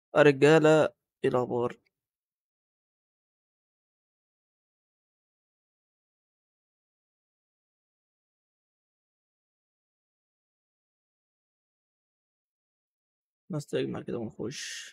رجالة ايه الأخبار؟ ناس تجمع كده ونخش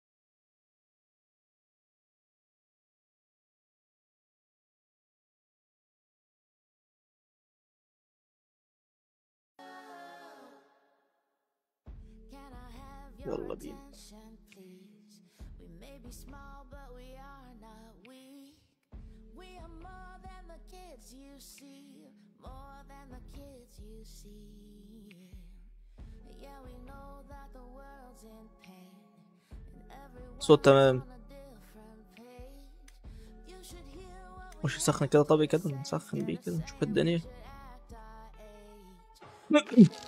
يلا بينا We may be small, but we are not weak. We are more than the kids you see, more than the kids you see. Yeah, we know that the world's in pain, and everyone's صوت تمام on a different page. You should hear what we مش نسخن كده طبي كده نسخن بيه كده نشوف الدنيا act our age.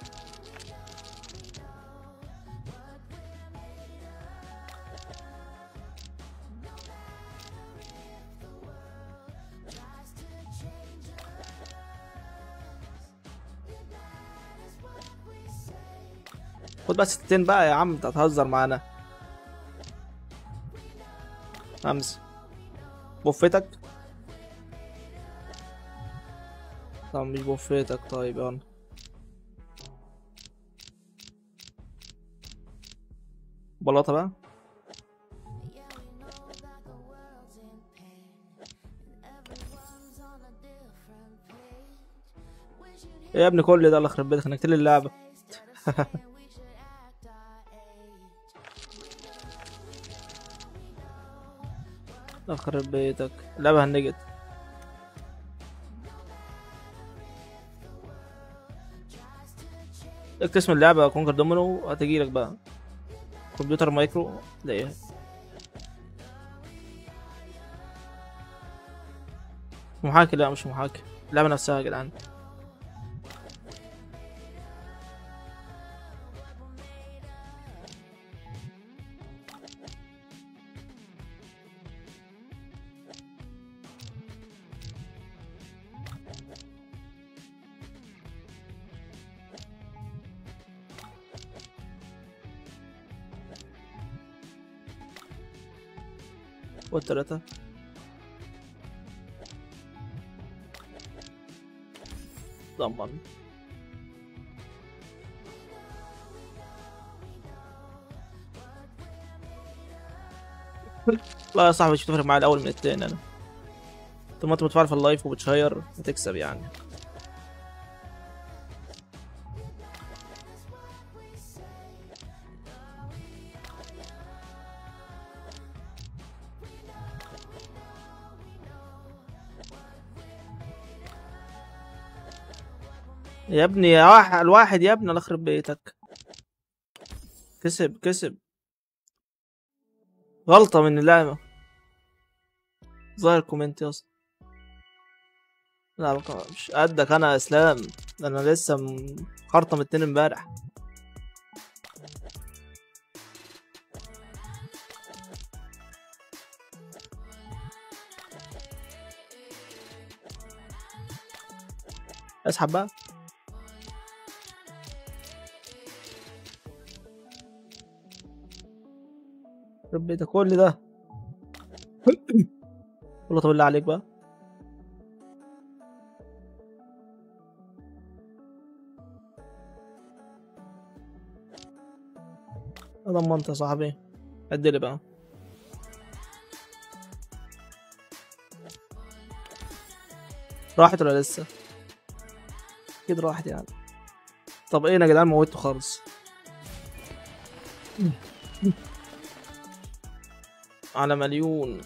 خد بقى ستين بقى يا عم انت هتهزر معانا همزة بوفتك طب مش بوفتك طيب يلا بلاطة بقى Yeah, we know that the world's in pain, and everyone's on a different page. We should hear ايه يا ابني كل ده الله يخرب بيتك خنكت لي اللعبة instead of saying we should act our age. الله يخرب بيتك اللعبة هنجت اكتب اسم اللعبة كونكر دومينو هتجيلك بقى كمبيوتر مايكرو تلاقيها محاكي لا مش محاكي اللعبة نفسها يا جدعان والتلاتة ضمن لا يا صاحبي مش بتفرق معايا الاول من التاني انا طول ما انت بتفعل في اللايف وبتشير هتكسب يعني يا ابني يا واحد الواحد يا ابني الله يخرب بيتك كسب كسب غلطة من اللعبة ظاهر كومنت يا اسطى لا لا، مش قدك انا يا اسلام ده انا لسه م- خرطة اتنين امبارح اسحب بقى ربي ده كل ده والله طب بالله عليك بقى ضمنت يا صاحبي عدلي بقى راحت ولا لسه اكيد راحت يعني طب ايه يا جدعان موتته خالص على مليون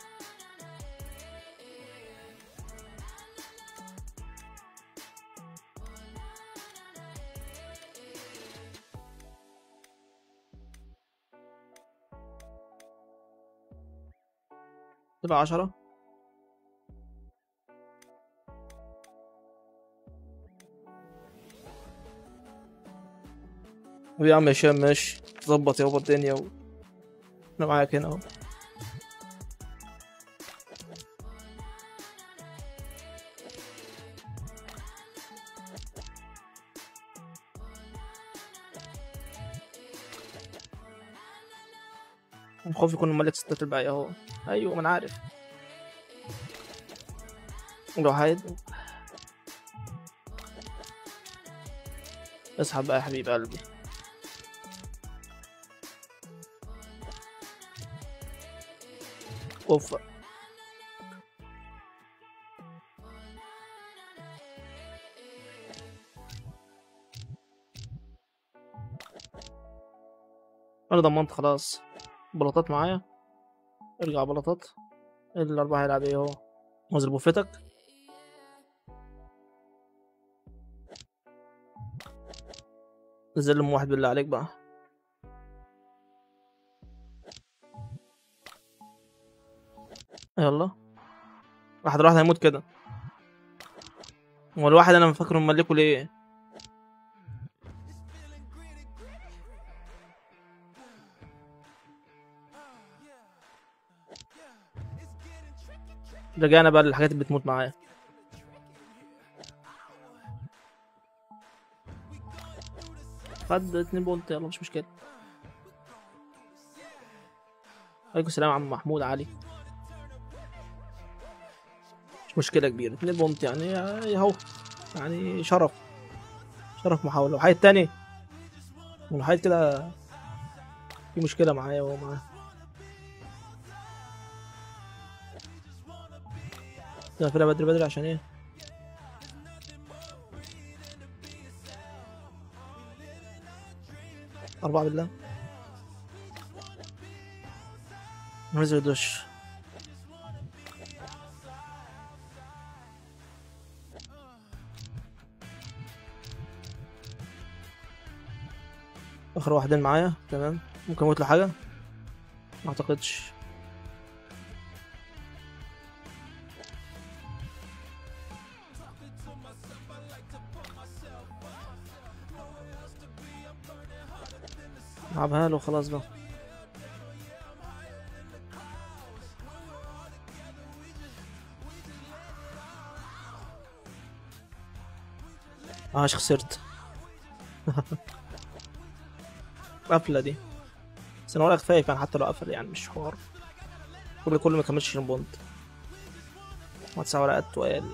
تبقى عشرة طب يا عم هشام ماشي ظبط يابا الدنيا و... انا معاك هنا اهو خوف يكون ملك ستات الباقي اهو ايوه ما انا عارف لو هيد اسحب بقى يا حبيب قلبي اوف انا ضمنت خلاص بلاطات معايا ارجع بلاطات الاربعة هيلعب ايه اهو نزل بوفتك نزل لهم واحد بالله عليك بقى يلا واحد واحد هيموت كده هو الواحد انا فاكره مملكه ليه رجعنا بقى للحاجات اللي بتموت معايا خد اتنين بونت يلا مش مشكلة عليكم السلام يا عم محمود علي مش مشكلة كبيرة اتنين بونت يعني اهو يعني شرف شرف محاولة وحاجة تاني والحاجة كده في مشكلة معايا ومعاه نقفلها بدري بدري عشان ايه أربعة بالله ننزل الدش آخر واحدين معايا تمام ممكن أموت له حاجة ما أعتقدش العبها له خلاص بقى عاش خسرت قفلة دي بس انا ولا كفاية كان حتى لو قفل يعني مش حوار كل كل ما كملش 20 بونت ما تسع ورقات تقال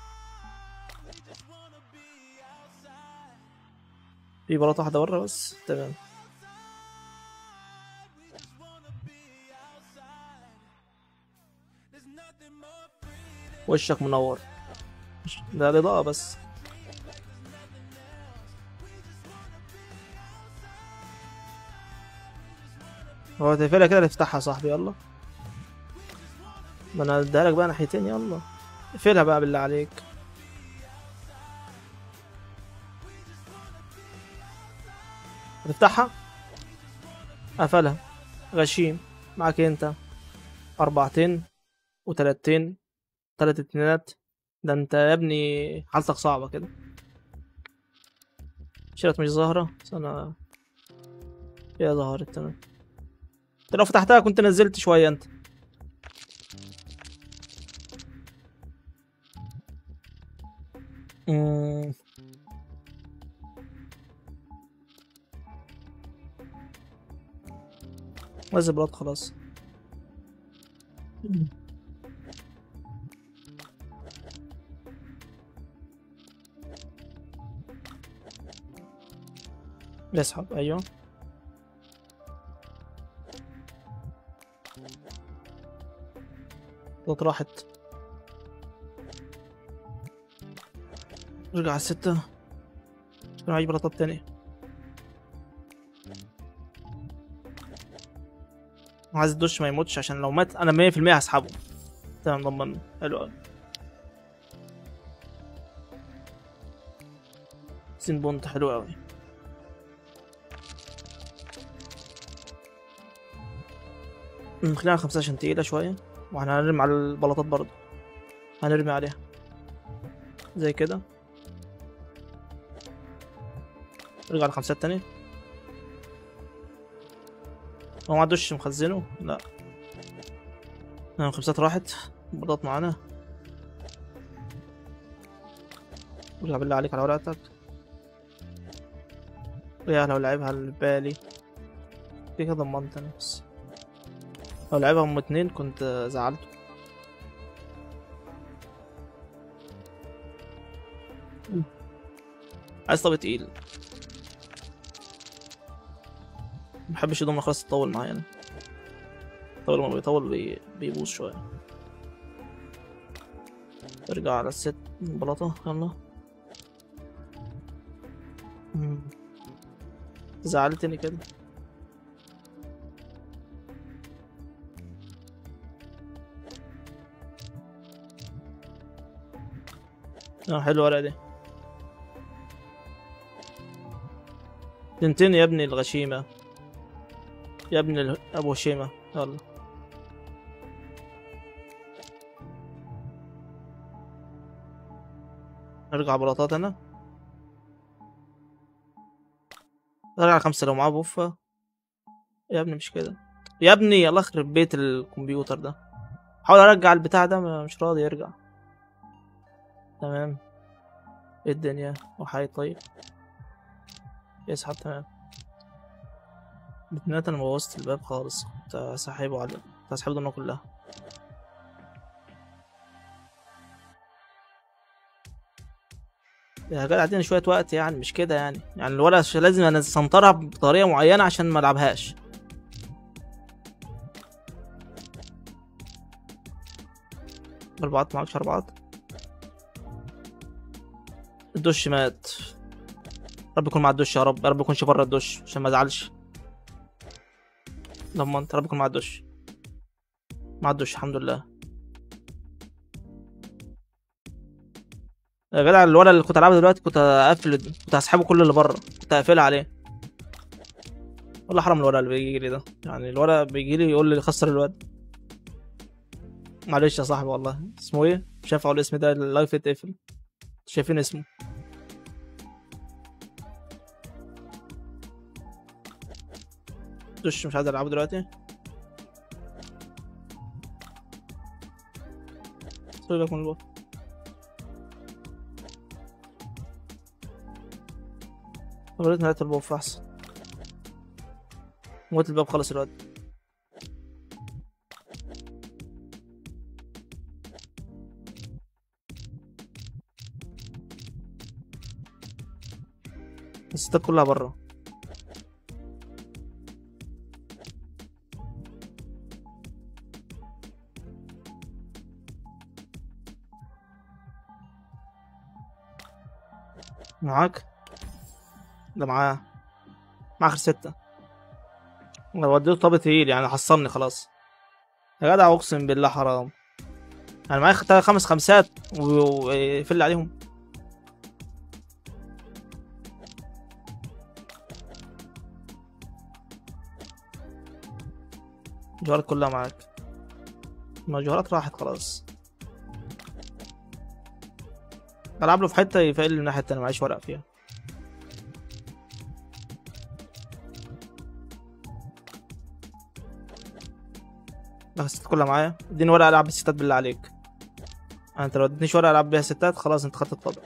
في بلاطة واحدة بره بس تمام وشك منور مش- ده الإضاءة بس هو تقفلها كده تفتحها يا صاحبي يلا ما انا اديها لك بقى ناحيتين يلا اقفلها بقى بالله عليك هتفتحها قفلها غشيم معاك انت اربعتين وتلاتين تلات اتنينات ده انت يا ابني حالتك صعبة كده شيلت مش ظاهرة بس انا هي ظهرت تمام انت لو فتحتها كنت نزلت شوية انت مم. نزل بلاد خلاص اسحب ايوه بلاد راحت رجع على الستة شكرا عايز بلاطات تاني عايز الدش ما يموتش عشان لو مات انا مية في المية هسحبه تمام ضمن حلو اوي سين بونت حلو اوي أمم، خلينا على خمسة عشان تقيلة شوية واحنا هنرمي على البلاطات برضه هنرمي عليها زي كده رجع على خمسات تاني هو ما عندوش مخزنه لا نعم خمسات راحت بلاطات معانا رجع بالله عليك على ورقتك يا لو لعبها البالي كده كده ضمنت انا بس لو لعبها هم اتنين كنت زعلته عايز طبق تقيل محبش الدومنة خلاص تطول معايا انا طول ما بيطول بي... بيبوظ شوية ارجع على الست بلاطة يلا مم. زعلتني كده اه حلوة الورقة دي تنتين يا ابني الغشيمة يا ابن ال- ابو هشيمة يلا ارجع بلاطات انا ارجع خمسة لو معاه بوفة يا ابني مش كده يا ابني الله يخرب بيت الكمبيوتر ده حاول ارجع البتاع ده ما- مش راضي يرجع تمام ايه الدنيا وحي طيب يسحب تمام بتنات انا بوظت الباب خالص كنت ساحبه على كنت هسحب الدنيا كلها يا جدع اديني شوية وقت يعني مش كده يعني يعني الورقة ش- لازم انا اسنطرها بطريقة معينة عشان ما العبهاش اربعات معكش اربعات الدش مات رب يكون مع الدش يا رب يا رب يكونش بره الدش عشان ما ازعلش لما انت رب يكون مع الدش مع الدش الحمد لله يا جدع الولد اللي كنت العبها دلوقتي كنت اقفل كنت هسحبه كل اللي بره كنت هقفلها عليه والله حرام الولد اللي بيجي لي ده يعني الولد بيجي لي يقول لي خسر الواد معلش يا صاحبي والله اسمه ايه مش عارف اقول الاسم ده اللايف اتقفل شايفين اسمه دش مش عايز العبه دلوقتي سيبك من البوت وريت نهاية البوف أحسن موت الباب خلص الواد الستات كلها برا معاك ده معاه مع اخر ستة لو وديته طابة تقيل يعني حصلني خلاص يا جدع اقسم بالله حرام انا معايا خ- خمس خمسات و- ويفل عليهم الجوهرات كلها معاك ما الجوهرات راحت خلاص العب له في حته يفعل من الناحيه التانيه معيش ورق فيها لا الستات كلها معايا اديني ورقه العب بالستات بالله عليك يعني انت لو اديتنيش ورقه العب بيها ستات خلاص انت خدت الطبع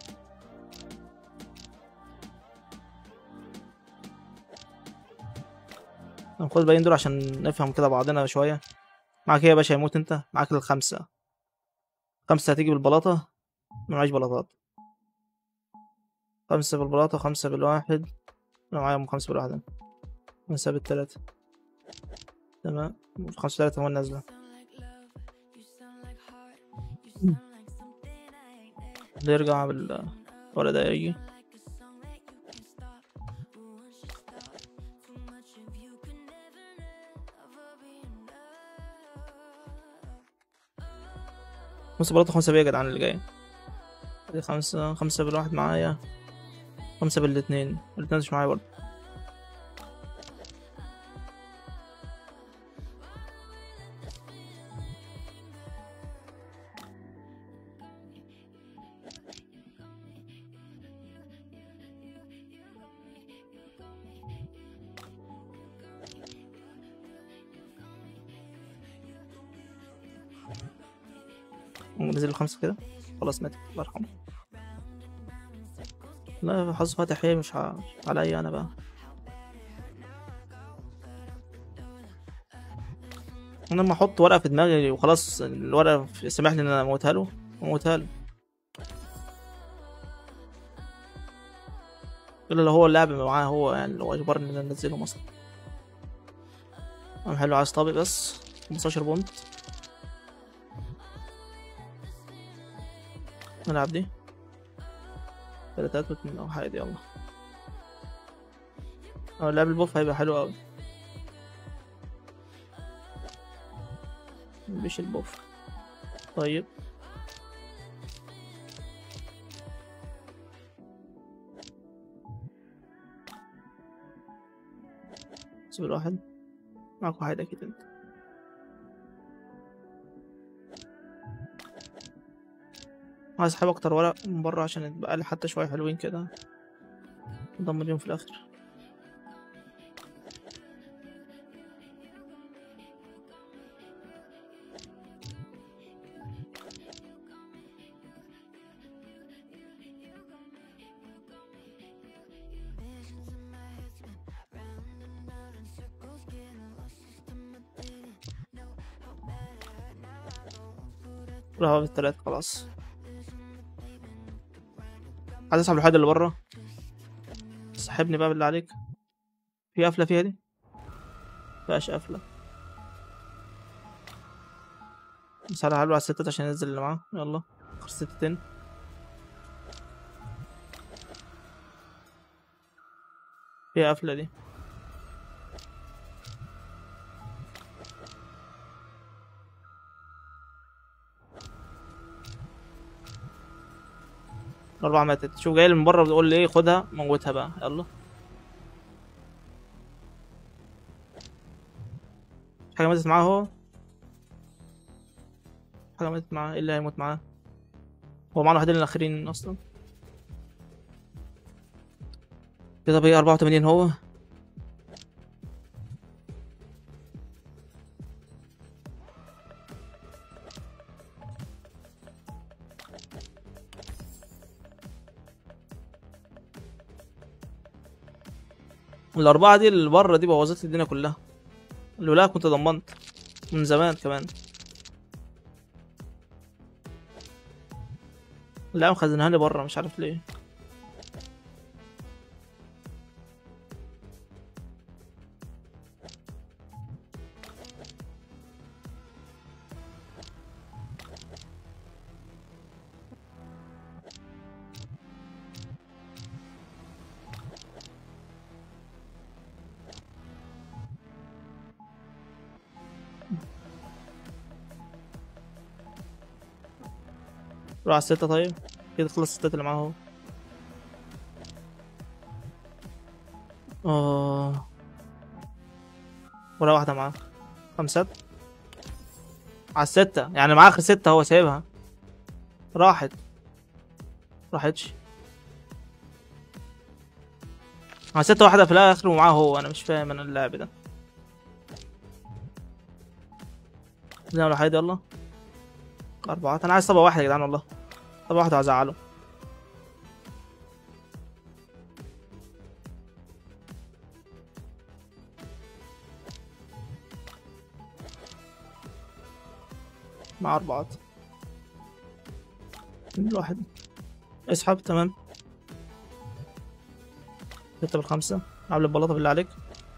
ناخد الباقيين دول عشان نفهم كده بعضنا شويه معاك ايه يا باشا يموت انت معاك الخمسه خمسه هتيجي بالبلاطه ما معيش بلاطات خمسة بالبلاطة خمسة بالواحد أنا معايا خمسة بالواحد أنا. خمسة بالتلاتة تمام خمسة بالتلاتة هو نازلة ده يرجع بال ولا ده يجي خمسة بلاطة خمسة بيا يا جدعان اللي جاي دي خمسة خمسة بالواحد معايا خمسة بالاتنين الاتنين مش معايا برضه نزل الخمسة كده خلاص مات الله يرحمه لا حظ فاتح ايه مش ع- عليا انا بقى انا لما احط ورقه في دماغي وخلاص الورقه سامح لي ان انا اموتها له اموتها له الا لو هو اللاعب اللي معاه هو يعني لو اجبرني ان انا انزلهم اصلا قام حلو عايز طابق بس 15 بونت نلعب دي تلاتات واتنين او حاجة دي يلا اه لعب البوف هيبقى حلو اوي مش البوف طيب سيب الواحد معك واحد اكيد انت عايز اسحب اكتر ورق من بره عشان يتبقى لي حتى شويه حلوين كده نضم اليوم في الاخر لا بالتلات خلاص عايز اسحب الوحيد اللي بره سحبني بقى بالله عليك في قفله فيها دي مفيهاش قفله مساعدة حلوة على الستات عشان ينزل اللي معاه يلا اخر ستتين فيها قفلة دي الأربعة ماتت شوف جاي لي من بره بتقول لي ايه خدها موتها بقى يلا حاجة ماتت معاه هو حاجة ماتت معاه ايه اللي هيموت معاه هو معاه الوحيدين الأخرين أصلا كده بقى أربعة وتمانين هو الأربعة دي اللي بره دي بوظت لي الدنيا كلها لولا كنت ضمنت من زمان كمان لا مخزنها لي بره مش عارف ليه روح على الستة طيب كده خلص الستات اللي معاه اهو اه ولا واحدة معاه خمسات على الستة يعني معاه اخر ستة هو سايبها راحت راحتش على ستة واحدة في الآخر ومعاه هو أنا مش فاهم أنا اللعب ده نعمل واحد يلا أربعة أنا عايز طبق واحد يا جدعان والله طبق واحد هزعله مع أربعات الواحد اسحب تمام ستة بالخمسة عامل البلاطة بالله عليك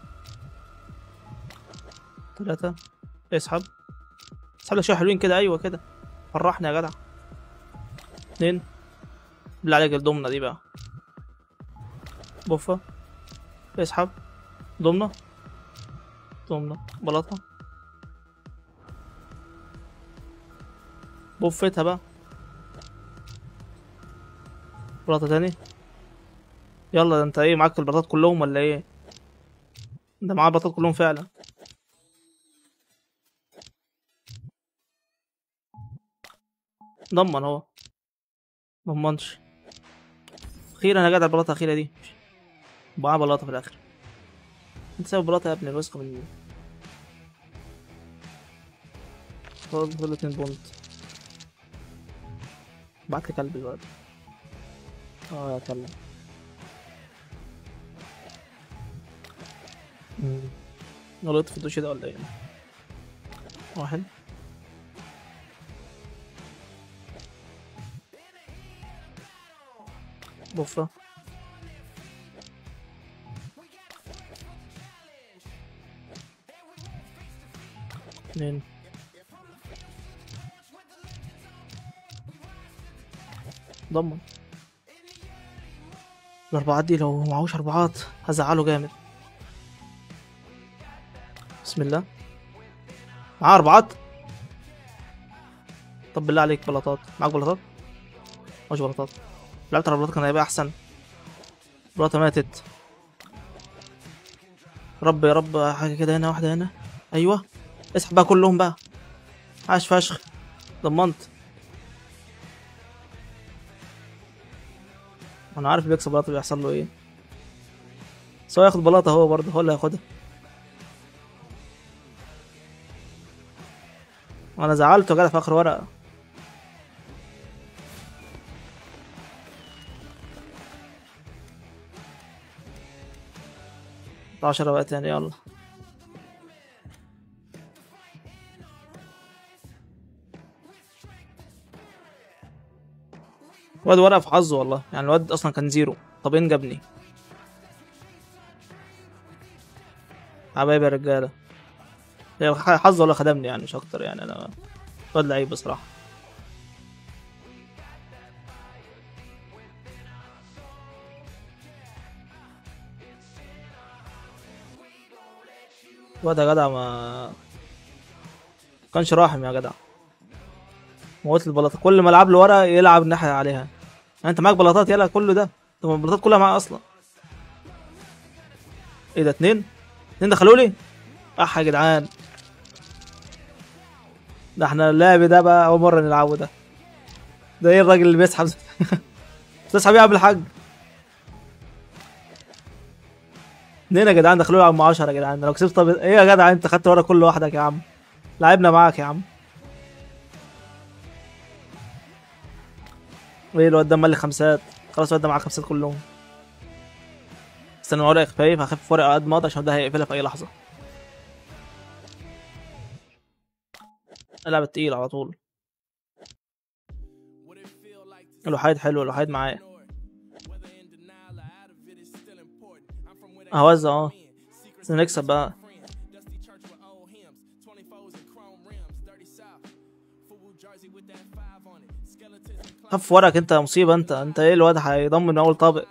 ثلاثة اسحب اسحب لك شوية حلوين كده أيوة كده فرحني يا جدع اتنين بالله عليك الضمنة دي بقى بوفة اسحب ضمنة ضمنة بلاطة بوفتها بقى بلاطة تاني يلا ده انت ايه معاك البلاطات كلهم ولا ايه ده معاه البلاطات كلهم فعلا ضمن هو ضمنش اخيرا انا جدع البلاطه الاخيره دي معاه بلاطه في الاخر انت سايب بلاطه يا ابني الوسخه من خلاص فاضل اتنين بونت بعت لي كلب دلوقتي اه يا كلب مم. غلطت في الدوش ده ولا ايه واحد بفرة اتنين ضمن الأربعات دي لو معهوش أربعات هزعله جامد بسم الله معاه أربعات طب بالله عليك بلاطات معاك بلاطات؟ مش بلاطات لعبت على بلاطات كان هيبقى أحسن بلاطة ماتت رب يا رب حاجة كده هنا واحدة هنا أيوه اسحب بقى كلهم بقى عاش فشخ ضمنت انا عارف بيكسب بلاطه بيحصل له ايه بس هو ياخد بلاطه هو برضه هو اللي هياخدها وانا زعلته يا جدع في اخر ورقه عشرة بقى تاني يلا الواد ورقة في حظه والله يعني الواد اصلا كان زيرو طب ايه جابني حبايبي يا رجاله هي حظ ولا خدمني يعني مش اكتر يعني انا واد لعيب بصراحه الواد يا جدع ما كانش راحم يا جدع موت البلاطه كل ما العب له ورقه يلعب الناحيه عليها يعني انت معاك بلاطات يلا كله ده طب ما البلاطات كلها معايا اصلا ايه ده اتنين اتنين دخلوا لي اح يا جدعان ده احنا اللعب ده بقى اول مره نلعبه ده ده ايه الراجل اللي بيسحب تسحب ايه يا عم الحاج اتنين يا جدعان دخلوا لي على 10 يا جدعان لو كسبت طب ايه يا جدع انت خدت ورا كل لوحدك يا عم لعبنا معاك يا عم ايه الواد ده مالي خمسات خلاص الواد ده معاه خمسات كلهم استنى ورقة اخفائي فهخفف ورقة قد ما اقدر عشان ده هيقفلها في اي لحظة العب التقيل على طول الوحيد حلو الوحيد معايا هوزع اه بس نكسب بقى خف ورقك انت مصيبة انت انت ايه الواد هيضمن من اول طابق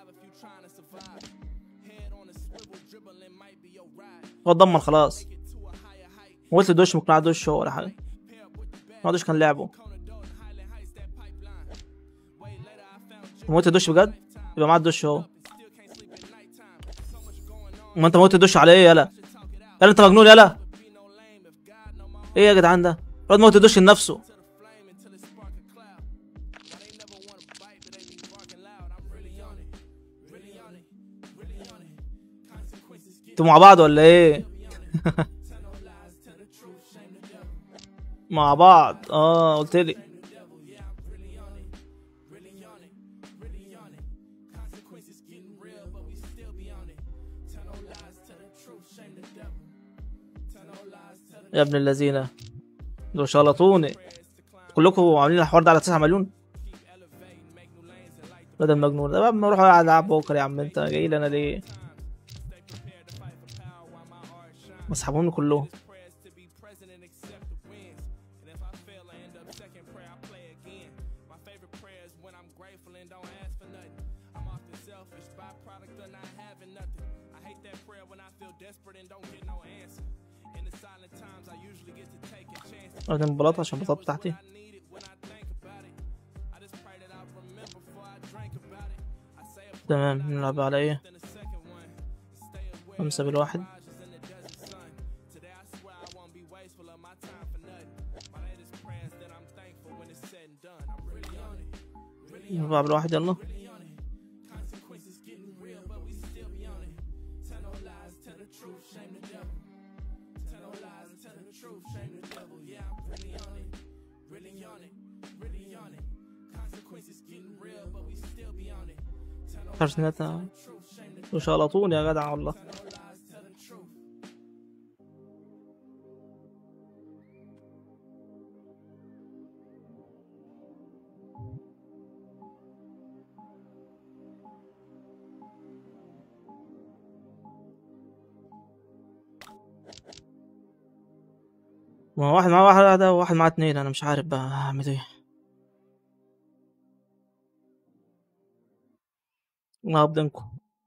هو اتضمن خلاص قلت الدش ممكن على دش هو ولا حاجة ما دش كان لعبه موت الدش بجد يبقى معاه الدش هو ما انت موت الدش على ايه يلا يلا انت مجنون يلا ايه يا جدعان ده الواد موت الدش لنفسه انتوا مع بعض ولا ايه مع بعض اه قلت لي يا ابن الذين دول شلطوني كلكم عاملين الحوار ده على 9 مليون ده ده المجنون ده بقى نروح العب بكره يا عم انت جاي لي انا ليه مسحبهم كلهم اخدم البلاطة عشان البلاطة بتاعتي تمام نلعب على ايه خمسة بالواحد نلعب بالواحد يلا خرجنتها وشلطون يا جدع والله ما هو واحد معاه واحدة وواحد معاه اتنين انا مش عارف بقى اعمل ايه الله هبدنكم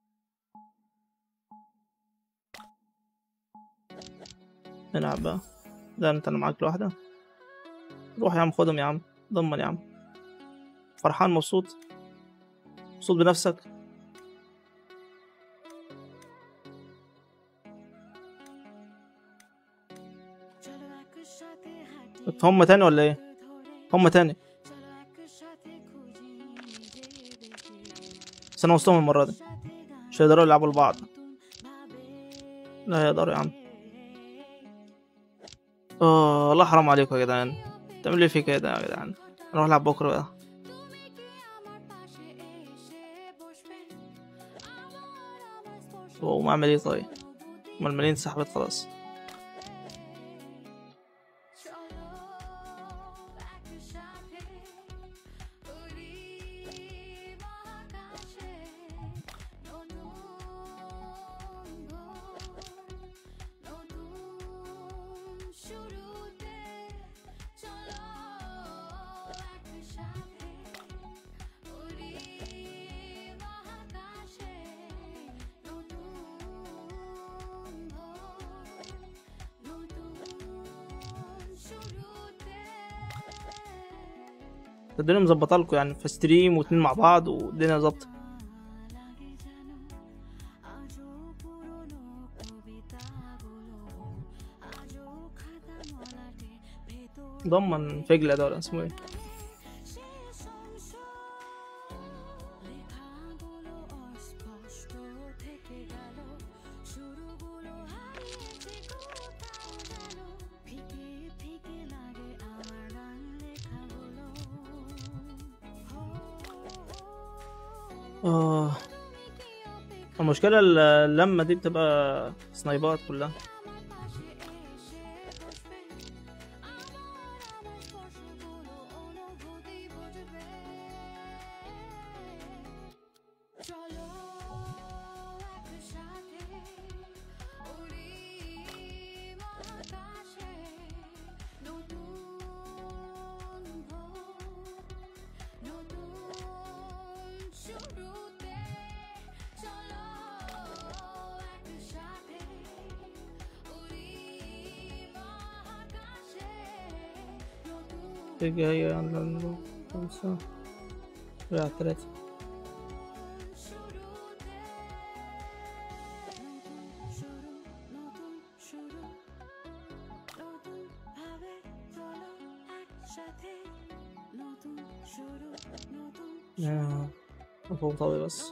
نلعب بقى ده انت اللي معاك لوحدة روح يا عم خدهم يا عم ضمن يا عم فرحان مبسوط مبسوط بنفسك هم تاني ولا ايه هم تاني بس انا وسطهم المرة دي مش هيقدروا يلعبوا لبعض لا يقدروا يا عم اه الله حرام عليكم يا جدعان تعملوا لي في كده يا جدعان نروح العب بكره بقى واقوم اعمل ايه طيب ما الملايين سحبت خلاص الدنيا مظبطه لكم يعني في ستريم واتنين مع بعض والدنيا ظابطه ضمن فجلة ده ولا اسمه ايه اه المشكلة اللمة دي بتبقى سنايبات كلها جاية على الخمسة على ثلاثة آه، فوق طوي بس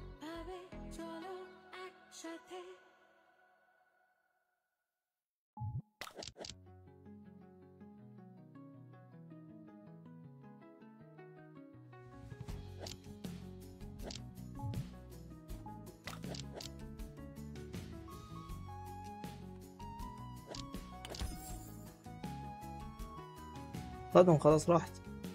خدهم خلاص راحت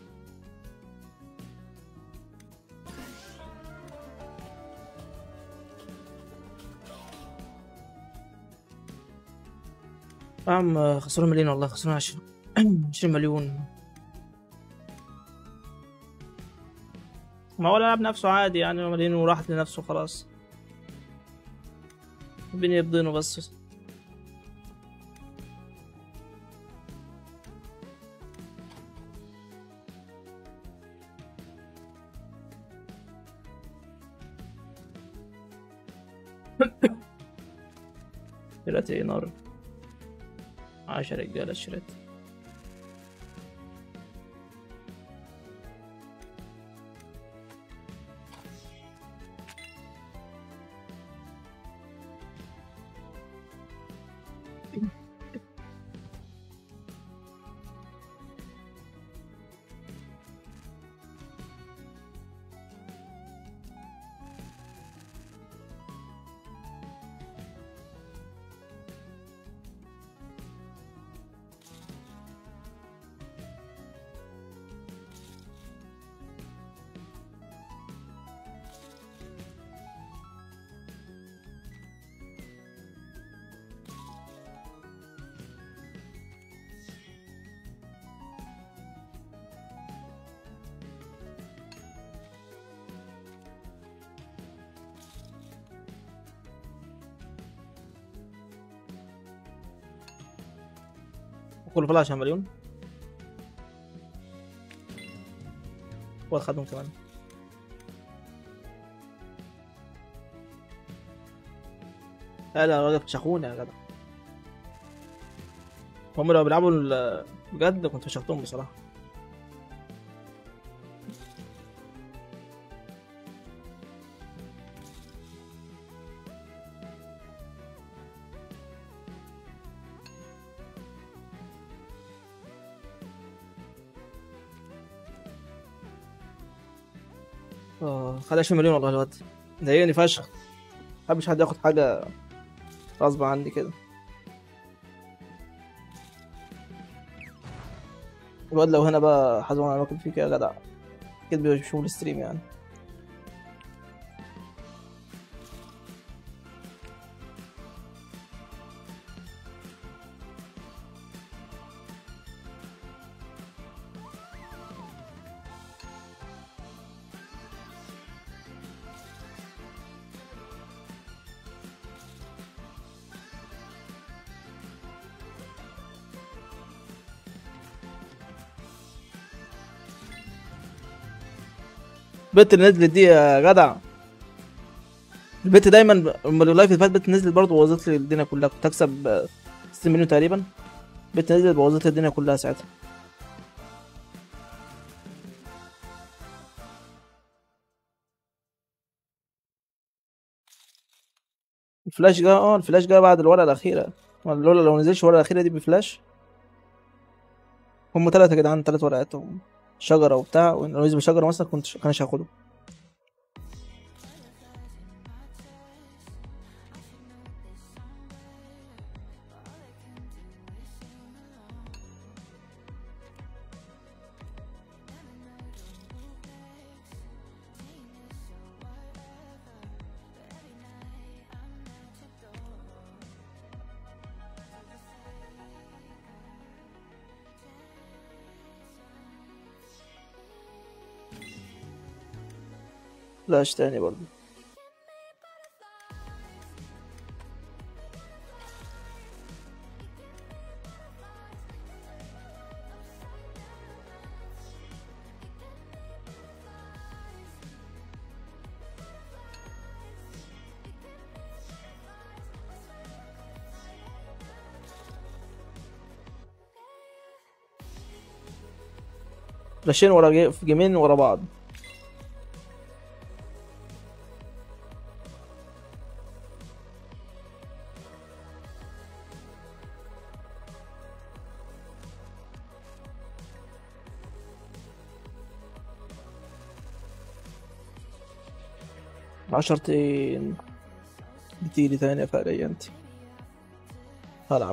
يا عم خسروا مليون والله خسروا عشرين عشرين مليون ما هو لعب نفسه عادي يعني مليون وراحت لنفسه خلاص بين يبضينه بس دلوقتي ايه نار عشرة رجالة شريت وكل فلاش عشان مليون واخدهم كمان لا لا راجل فشخوني يا جدع هم لو بيلعبوا ال- بجد كنت فشختهم بصراحة اه خد 20 مليون والله الواد ضايقني فشخ محبش حد ياخد حاجة غصب عني كده الواد لو هنا بقى حزون على باكل فيك يا جدع اكيد بيشوفوا الستريم يعني البت اللي نزلت دي يا جدع البت دايما لما اللايف اللي فات بت نزلت برضه بوظت لي الدنيا كلها كنت اكسب آه، 60 مليون تقريبا بت نزلت بوظت لي الدنيا كلها ساعتها الفلاش جه اه الفلاش جه بعد الورقه الاخيره لولا لو نزلش الورقه الاخيره دي بفلاش هم ثلاثه يا جدعان ثلاث ورقات هم شجره وبتاع ولو نزل بشجره مثلا كنت كانش هاخده فلاش تاني برضه فلاشين ورا جي... في جيمين ورا بعض عشرتين بتيجي تاني فعليا انت هلعب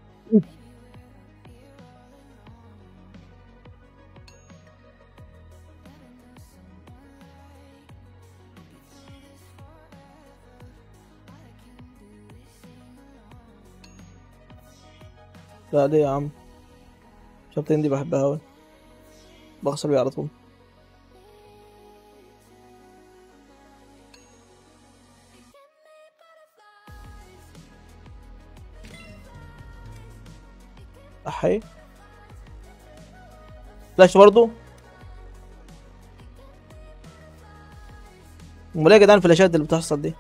لا ليه يا عم شرطين دي بحبها أوي بخسر بيها على طول أحي فلاش برضو امال ايه يا جدعان الفلاشات اللي بتحصل دي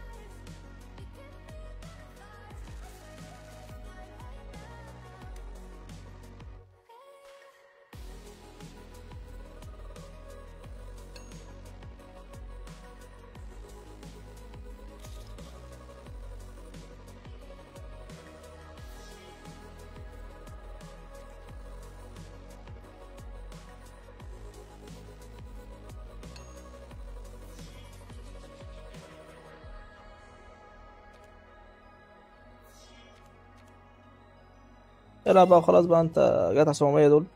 العب بقى خلاص بقى انت جات على 700 دول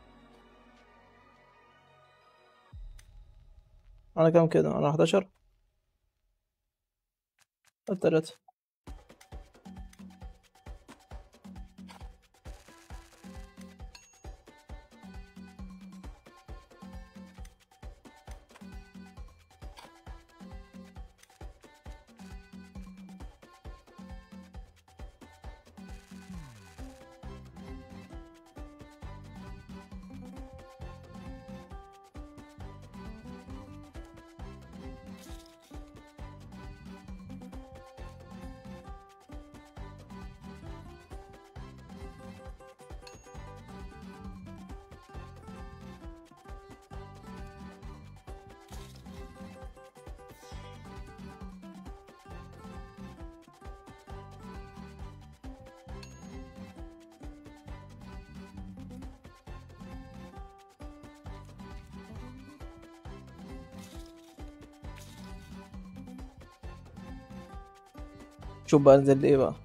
انا كام كده انا 11 التلاتة شوف بقى نزل لي ايه بقى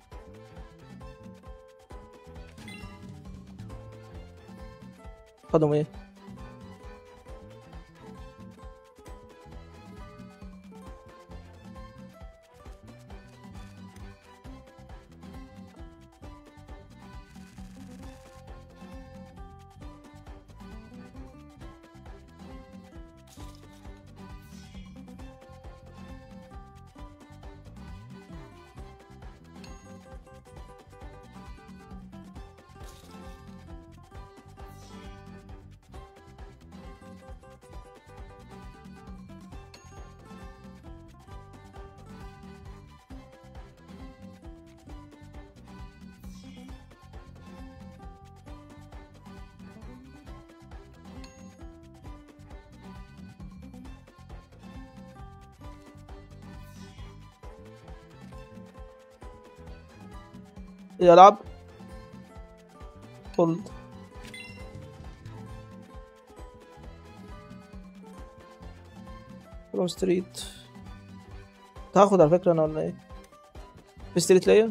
خدهم ايه يلعب هولد فروم ستريت هاخد على فكرة انا ولا ايه في ستريت ليا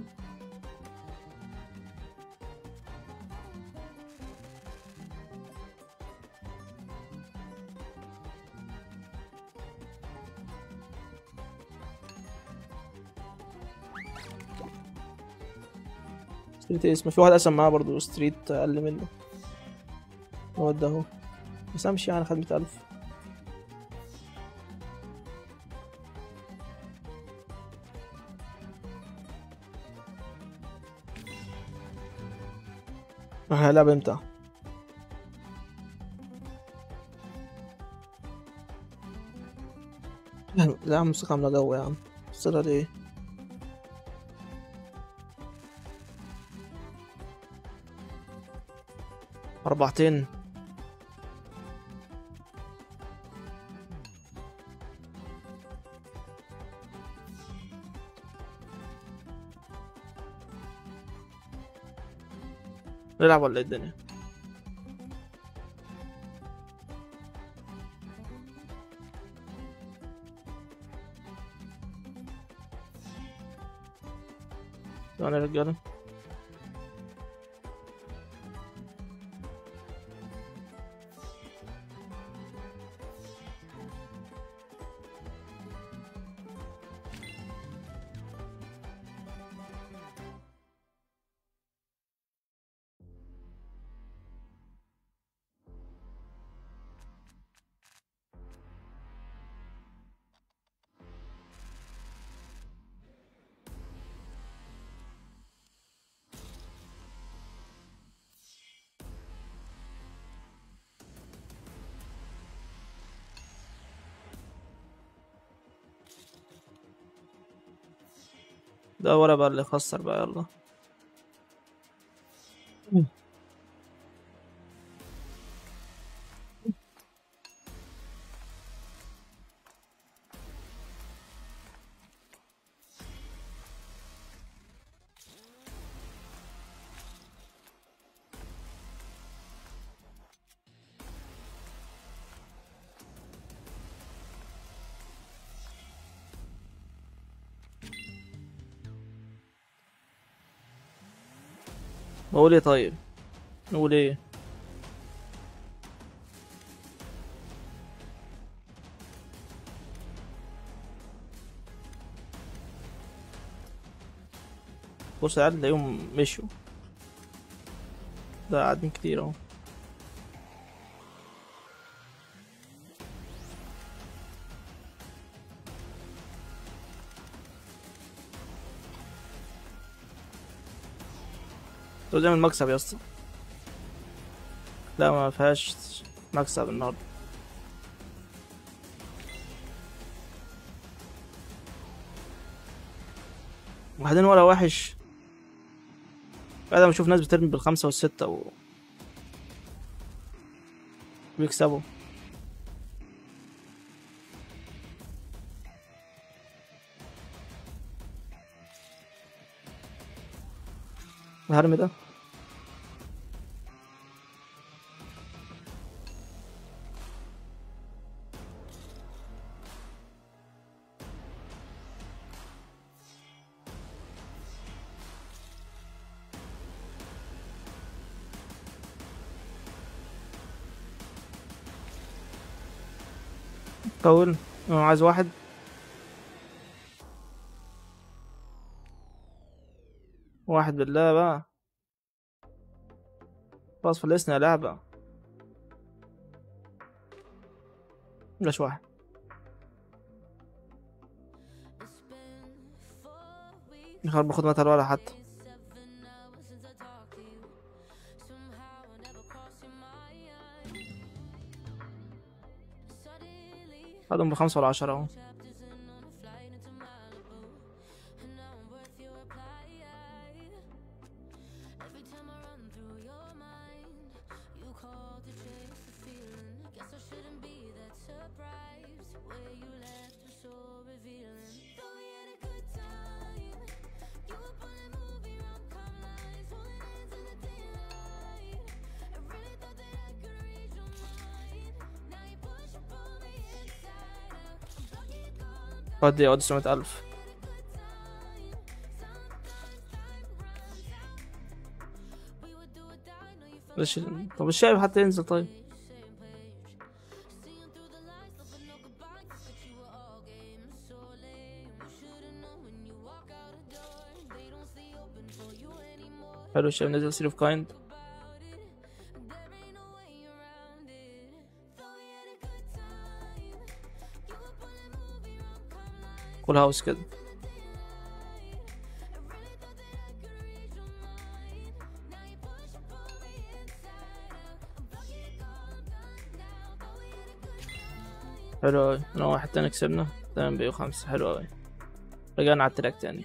ستريت ايه اسمه في واحد اسم معاه برضو ستريت اقل منه هو ده اهو بس امشي يعني خد مية الف هيلعب امتى لا يا عم موسيقى عاملة جو يا عم وصلها ليه أربعتين نلعب ولا ايه الدنيا ثواني يا رجالة ده ولا بقى اللي خسر بقى يلا بقول ايه طيب نقول ايه بص العيال تلاقيهم مشوا ده قاعدين كتير اهو لازم نعمل مكسب يا اسطى لا ما فيهاش مكسب النهارده وبعدين ولا وحش بعد ما اشوف ناس بترمي بالخمسة والستة و بيكسبوا الهرم ده كون انا عايز واحد واحد بالله بقى خلاص فلسنا يا لعبة بلاش واحد يخرب باخد متر ولا حتى خدهم بخمسة ولا عشرة اهو ودي ودي سبعمية ألف ليش طب الشايب حتى ينزل طيب حلو الشايب نزل سيرف كايند فول هاوس كده حلو اوي انا واحد تاني كسبنا تمام بقوا خمسة حلو اوي رجعنا على التراك تاني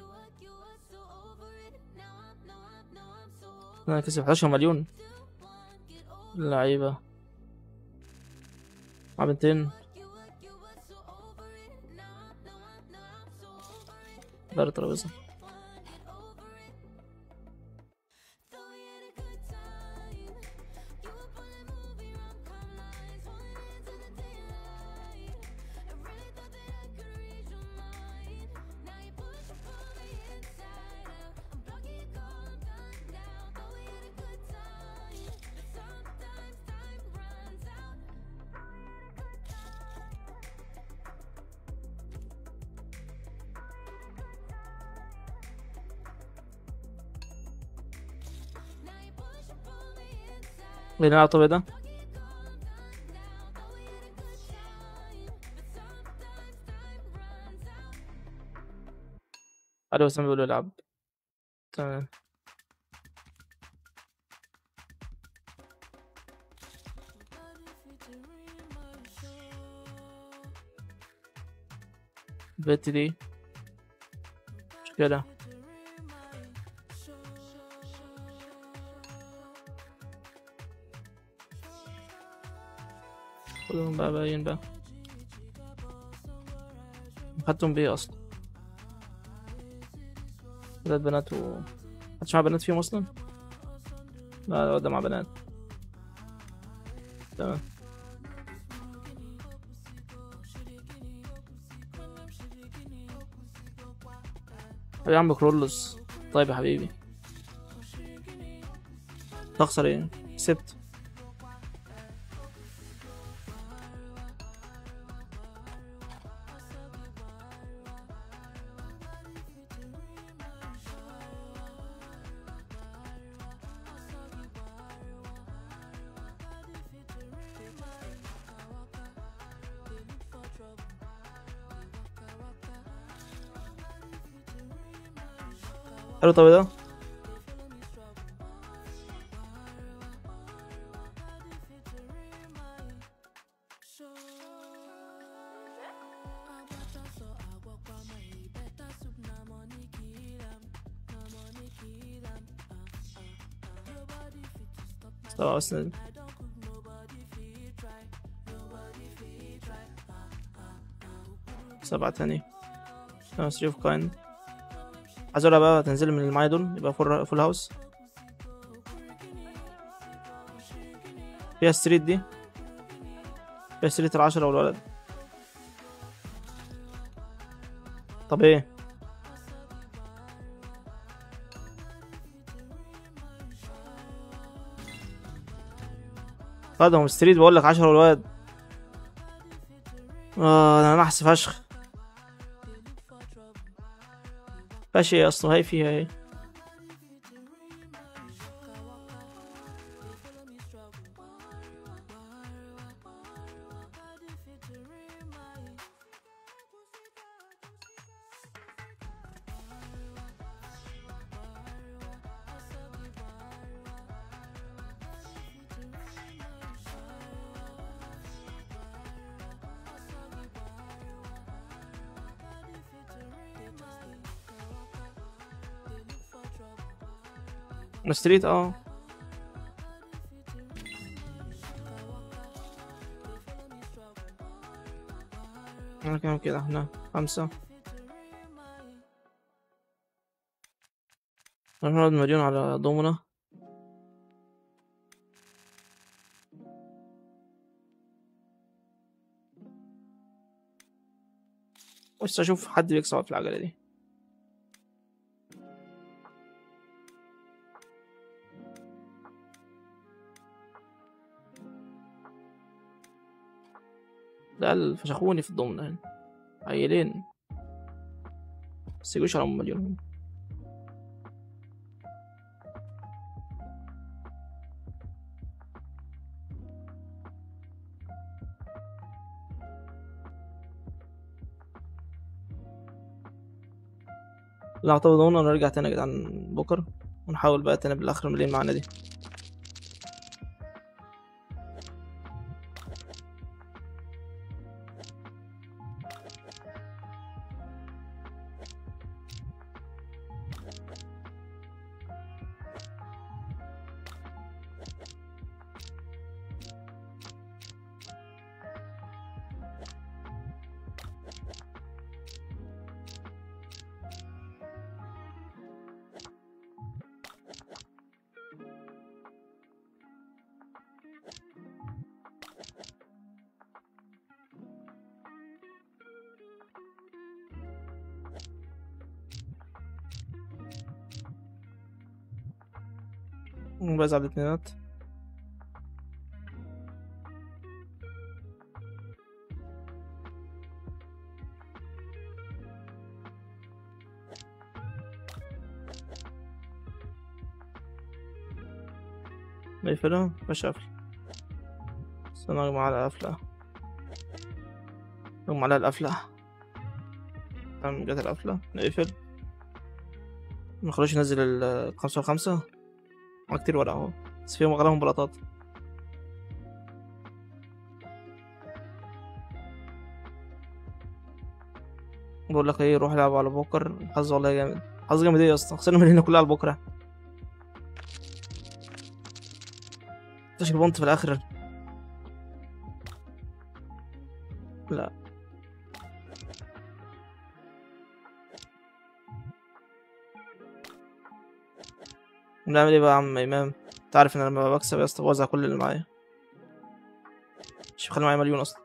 انا كسب 11 مليون لعيبة مع بنتين دار الترابيزة بنلعب طبيعي ده علي وسام بيقولوا يلعب تمام البت دي مشكلة خدهم بقى باين بقى خدتهم بيه اصلا ثلاث بنات و محدش معاه بنات فيهم اصلا لا الواد ده مع بنات تمام يا عم كرولوس طيب يا حبيبي تخسر ايه كسبت حلو طب ده سبعة وسنين سبعة تاني تمام سريف كاين عايزة بقى تنزل من اللي معايا دول يبقى فول فول هاوس فيها ستريت دي فيها ستريت العشرة والولد طب ايه خدهم ستريت بقول لك عشرة والولد اه انا نحس فشخ فاشي يا اسطى هاي فيها ايه ستريت اه انا كام كده احنا خمسة نروح نقعد مليون على دومنا بس اشوف حد بيكسب في العجلة دي لا فشخوني في الضمنة هنا عيلين بس يجوش على أم مليون لا اعتقد ضمنة ونرجع تاني يا جدعان بكرة ونحاول بقى تاني بالآخر مليون معانا دي بزعل الاتنينات نقفلها مش قفل استنى اجمع على قفلة اجمع على القفلة تمام جت القفلة نقفل مخلوش ينزل ال خمسة وخمسة ما كتير ورق اهو بس فيهم اغلبهم بلاطات بقول لك ايه روح العب على بوكر حظ والله جامد حظ جامد ايه يا اسطى خسرنا من هنا كلها على بكره تشكل بونت في الاخر لا بنعمل ايه بقى يا عم امام انت عارف ان انا لما بكسب يا اسطى بوزع كل اللي معايا مش بخلي معايا مليون اصلا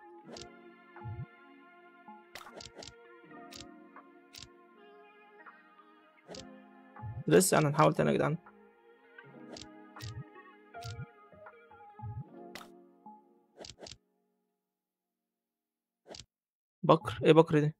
لسه انا هنحاول تاني يا جدعان بكر ايه بكر دي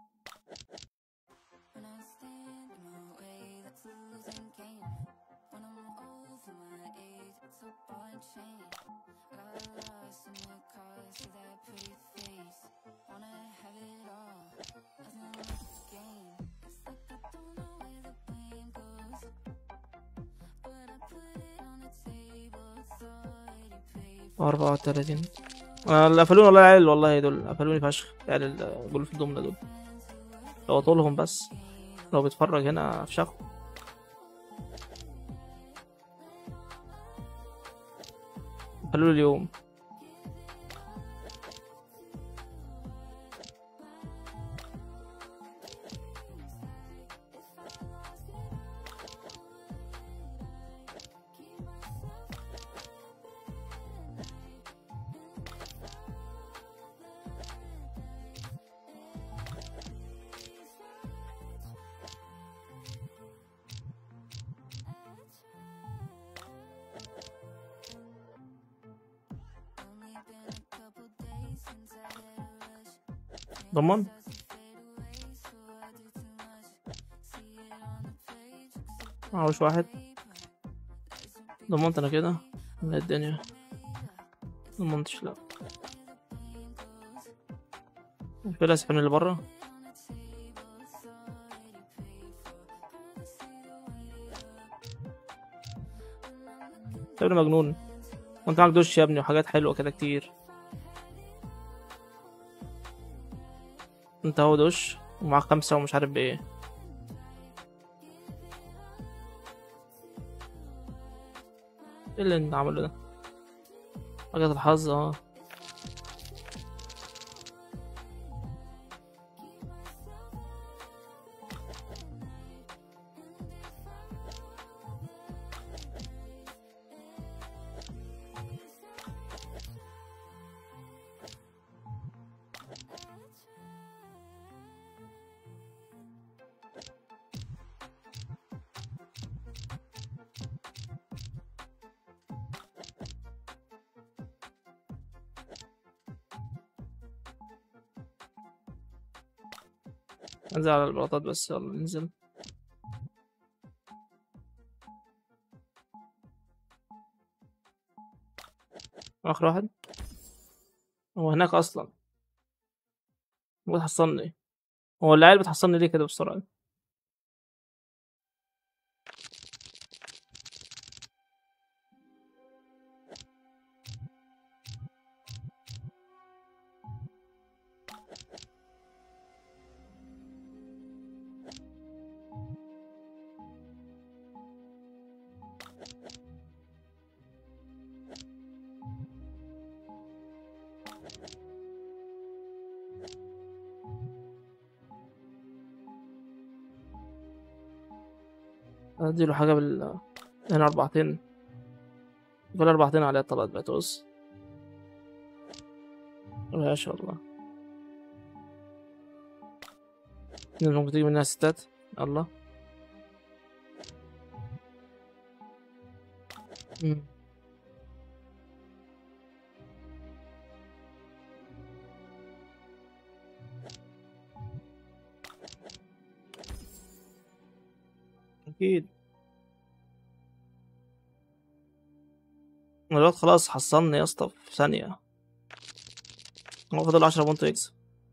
When I stand in my way, that's a losing game. When I'm over my age, it's a ball and chain. Got lost in the car, see that pretty face. Wanna have it all, nothing left to gain. It's like I don't know where the blame goes, but I put it on the table. Thought you paid for أربعة وتلاتين آه، اللي قفلوني والله العيال والله دول قفلوني فشخ العيال اللي بيقولوا في الضمنة دول لو طولهم بس لو بيتفرج هنا افشخه قفلوا اليوم Only been a couple days since I had a rush. ضمن معهوش واحد ضمنت انا كده من الدنيا ضمنتش لا في الاسفل اللي برا يا ابني مجنون وانت معاك دش يا ابني وحاجات حلوه كده كتير انت هو دش ومعاك خمسة ومش عارف بايه ايه اللي انت عامله ده حاجة الحظ اه انزل على البلاطات بس يلا ننزل اخر واحد هو هناك اصلا هو بتحصلني هو العيال بتحصلني ليه كده بسرعة اديله حاجة بال هنا أربعتين دول أربعتين عليها طلعت باتوس ما شاء الله اتنين ممكن تيجي منها ستات الله مم. أكيد الواد خلاص حصلني يا اسطى في ثانية هو فاضل عشرة بونت يكسب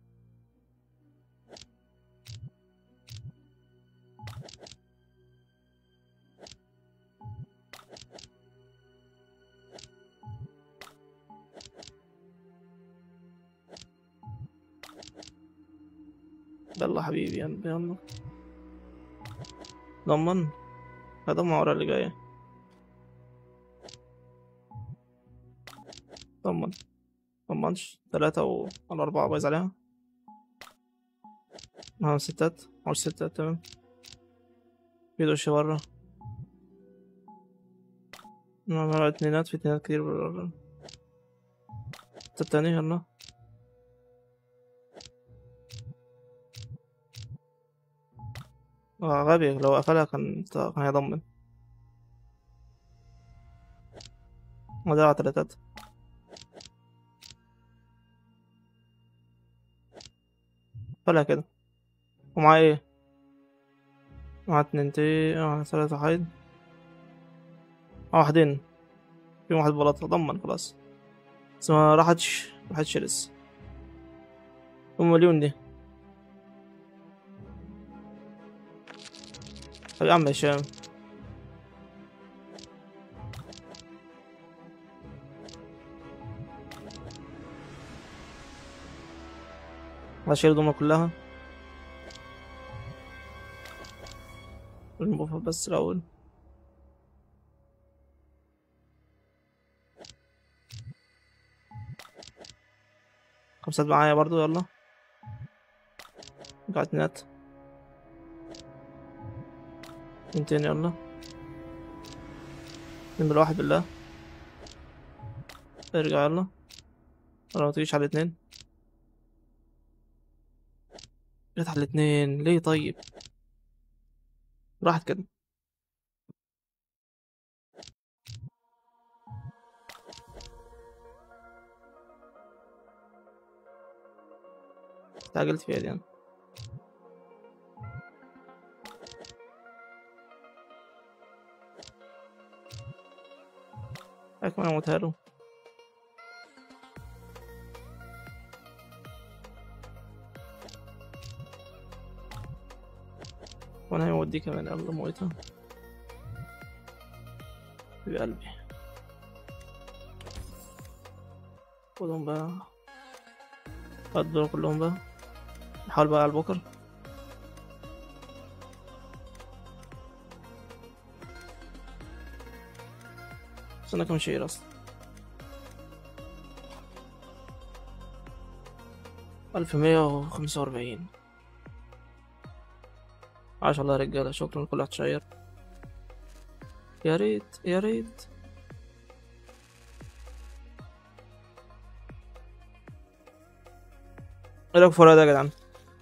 يلا حبيبي يلا يلا ضمن هضمن ورا اللي جاية ضمن ضمنش تلاتة و على أربعة بايظ عليها معاهم ستات معوش ستات تمام في دوش برا معاهم اتنينات في اتنينات كتير برا التاني يلا آه غبي لو قفلها كان كان هيضمن وده على تلاتات قفلها كده ومعاه ايه معاه اتنينتين اه تلاتة حيد اه واحدين في واحد بلاطة ضمن خلاص بس ما راحتش راحتش لسه ام مليون دي طب يا عم هشام هشيل الدمى كلها الموفر بس الأول خمسات معايا برضو يلا قاعد نت ميتين يلا نمرة واحد بالله ارجع يلا ولا ما تجيش على الاتنين جت على الاتنين ليه طيب راحت كده استعجلت فيها دي انا هيك انا موتها له وانا هيموت دي كمان يلا موتها في قلبي خدهم بقى هات دول كلهم بقى نحاول بقى على البكر استنى كم شيء اصلا ألف مية وخمسة وأربعين عاش الله يا رجالة شكرا لكل واحد شير يا ريت يا ريت ايه رايك في الورق ده يا جدعان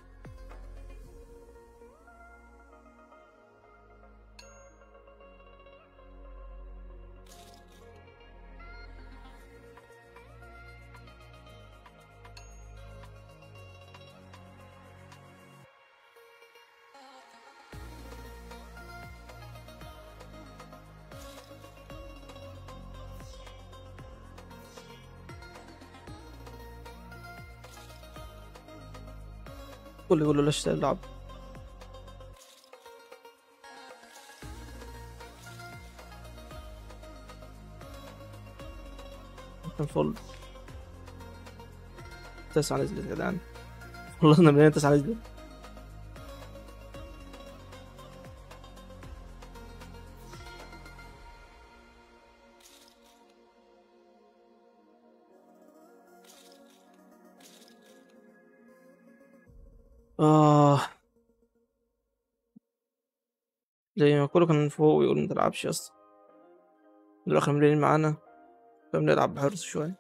كل يقول له ليش تلعب كان فل تسعة نزلت يا جدعان والله انا من تسعة نزلت آه زي ما كله كان فوق ويقول ما تلعبش يا اسطى دول آخر مليون معانا فبنلعب بحرص شوية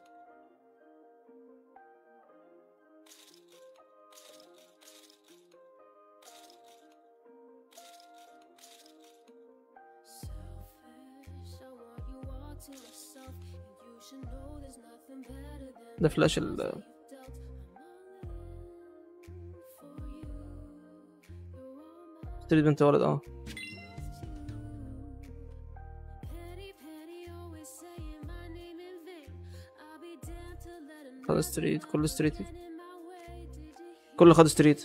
ده فلاش ال ستريت بنت ولد اه خد ستريت كل ستريت كله خد ستريت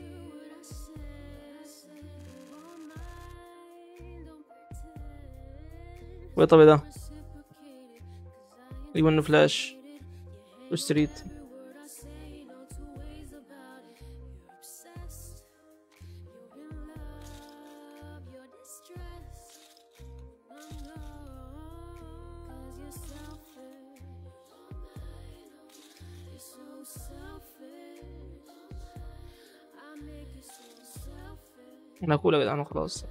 وايه طب ده يجيب منه فلاش وستريت انا اقول يا جدعان خلاص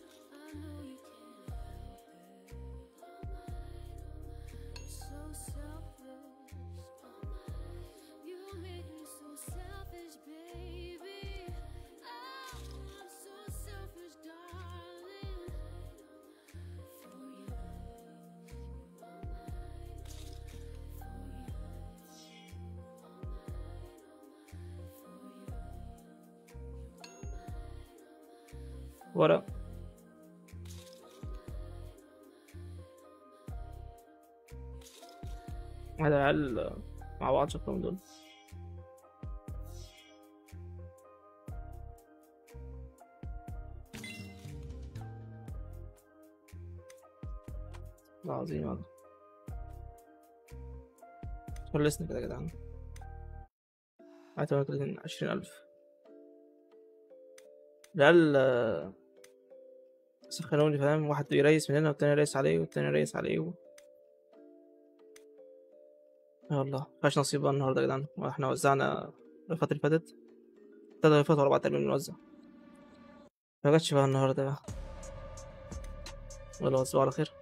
ورا هذا العيال مع بعض شكلهم دول والله عظيم هذا فلسنا كده يا جدعان هاي تلاتين عشرين ألف العيال آه، سخنوني فاهم واحد يريس من هنا والتاني يريس عليه والتاني يريس عليه و... يا الله مفيهاش نصيب بقى النهارده يا جدعان واحنا وزعنا الرفات اللي فاتت تلات رفات ورا بعض تقريبا بنوزع مجتش بقى النهارده بقى يلا وزعوا على خير